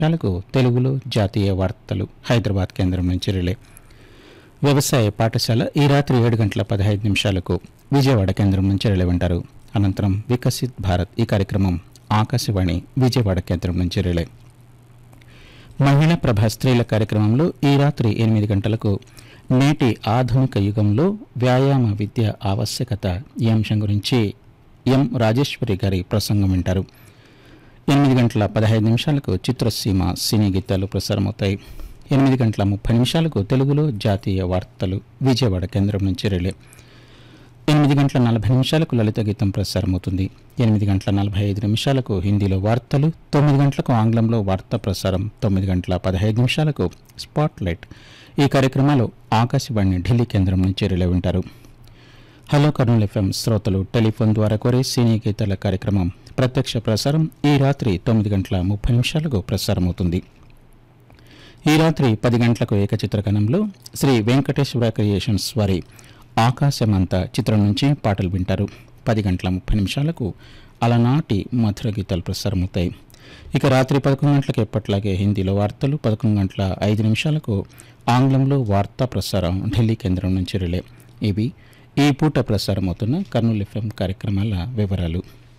నిమిషాలకు తెలుగులో జాతీయ వార్తలు హైదరాబాద్ కేంద్రం నుంచి రిలే వ్యవసాయ పాఠశాల ఈ రాత్రి ఏడు గంటల పదహైదు నిమిషాలకు విజయవాడ కేంద్రం నుంచి రిలే వింటారు అనంతరం వికసిత్ భారత్ ఈ కార్యక్రమం ఆకాశవాణి విజయవాడ కేంద్రం నుంచి రిలే మహిళా ప్రభ స్త్రీల కార్యక్రమంలో ఈ రాత్రి ఎనిమిది గంటలకు నేటి ఆధునిక యుగంలో వ్యాయామ విద్య ఆవశ్యకత ఈ అంశం గురించి ఎం రాజేశ్వరి గారి ప్రసంగం వింటారు ఎనిమిది గంటల పదహైదు నిమిషాలకు చిత్రసీమ సినీ గీతాలు ప్రసారమవుతాయి ఎనిమిది గంటల ముప్పై నిమిషాలకు తెలుగులో జాతీయ వార్తలు విజయవాడ కేంద్రం నుంచి రిలే ఎనిమిది గంటల నలభై నిమిషాలకు లలిత గీతం ప్రసారమవుతుంది ఎనిమిది గంటల నలభై ఐదు నిమిషాలకు హిందీలో వార్తలు తొమ్మిది గంటలకు ఆంగ్లంలో వార్తా ప్రసారం తొమ్మిది గంటల పదహైదు నిమిషాలకు స్పాట్ లైట్ ఈ కార్యక్రమాలు ఆకాశవాణి ఢిల్లీ కేంద్రం నుంచి రిలే వింటారు హలో కర్నూలు ఎఫ్ఎం శ్రోతలు టెలిఫోన్ ద్వారా కోరే సినీ గీతాల కార్యక్రమం ప్రత్యక్ష ప్రసారం ఈ రాత్రి తొమ్మిది గంటల ముప్పై నిమిషాలకు ప్రసారమవుతుంది ఈ రాత్రి పది గంటలకు ఏకచిత్రకణంలో శ్రీ వెంకటేశ్వర క్రియేషన్స్ వారి ఆకాశమంత చిత్రం నుంచి పాటలు వింటారు పది గంటల ముప్పై నిమిషాలకు అలనాటి మధుర గీతాలు ప్రసారమవుతాయి ఇక రాత్రి పదకొండు గంటలకు ఎప్పట్లాగే హిందీలో వార్తలు పదకొండు గంటల ఐదు నిమిషాలకు ఆంగ్లంలో వార్తా ప్రసారం ఢిల్లీ కేంద్రం నుంచి రిలే ఇవి ఈ పూట ప్రసారమవుతున్న కర్నూలు ఎఫ్ఎం కార్యక్రమాల వివరాలు